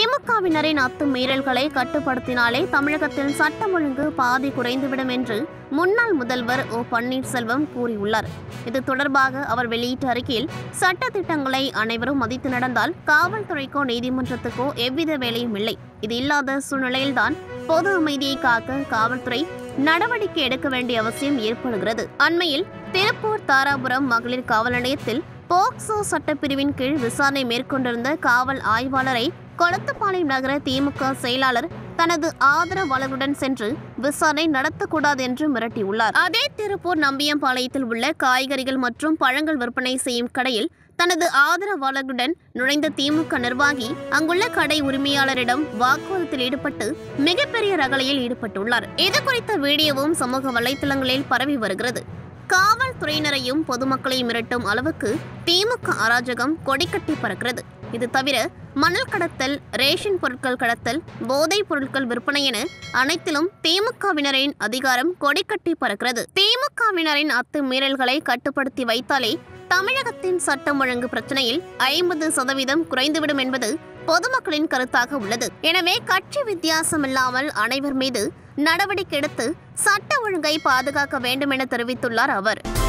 திமுகவினரின் அத்துமீறல்களை கட்டுப்படுத்தினாலே தமிழகத்தில் சட்டம் ஒழுங்கு பாதி குறைந்துவிடும் என்று முன்னாள் முதல்வர் ஓ பன்னீர்செல்வம் கூறியுள்ளார் இது தொடர்பாக அவர் வெளியிட்ட அறிக்கையில் சட்ட திட்டங்களை அனைவரும் மதித்து நடந்தால் காவல்துறைக்கோ நீதிமன்றத்துக்கோ எவ்வித வேலையும் இல்லை இது இல்லாத சூழ்நிலையில்தான் பொது அமைதியை காக்க காவல்துறை நடவடிக்கை எடுக்க வேண்டிய அவசியம் ஏற்படுகிறது அண்மையில் திருப்பூர் தாராபுரம் மகளிர் காவல் நிலையத்தில் போக்சோ சட்டப்பிரிவின் கீழ் விசாரணை மேற்கொண்டிருந்த காவல் ஆய்வாளரை கொளத்துப்பாளையம் நகர திமுக செயலாளர் தனது ஆதரவாளர்களுடன் சென்று விசாரணை நடத்தக்கூடாது என்று மிரட்டியுள்ளார் அதே திருப்பூர் நம்பியம்பாளையத்தில் உள்ள காய்கறிகள் மற்றும் பழங்கள் விற்பனை செய்யும் கடையில் தனது ஆதரவாளர்களுடன் நுழைந்த திமுக நிர்வாகி அங்குள்ள கடை உரிமையாளரிடம் வாக்குவாதத்தில் ஈடுபட்டு மிகப்பெரிய ரகளையில் ஈடுபட்டுள்ளார் இது குறித்த வீடியோவும் சமூக வலைதளங்களில் பரவி வருகிறது காவல்துறையினரையும் பொதுமக்களையும் மிரட்டும் அளவுக்கு திமுக அராஜகம் கொடிக்கட்டி பறக்கிறது இது தவிர மணல் கடத்தல் ரேஷன் பொருட்கள் கடத்தல் போதைப் பொருட்கள் விற்பனை என அனைத்திலும் திமுகவினரின் அதிகாரம் கொடிக்கட்டி பறக்கிறது திமுகவினரின் அத்துமீறல்களை கட்டுப்படுத்தி வைத்தாலே தமிழகத்தின் சட்டம் ஒழுங்கு பிரச்சனையில் ஐம்பது சதவீதம் குறைந்துவிடும் என்பது பொதுமக்களின் கருத்தாக உள்ளது எனவே கட்சி வித்தியாசமில்லாமல் அனைவர் மீது நடவடிக்கை எடுத்து சட்ட ஒழுங்கை பாதுகாக்க வேண்டும் என தெரிவித்துள்ளார் அவர்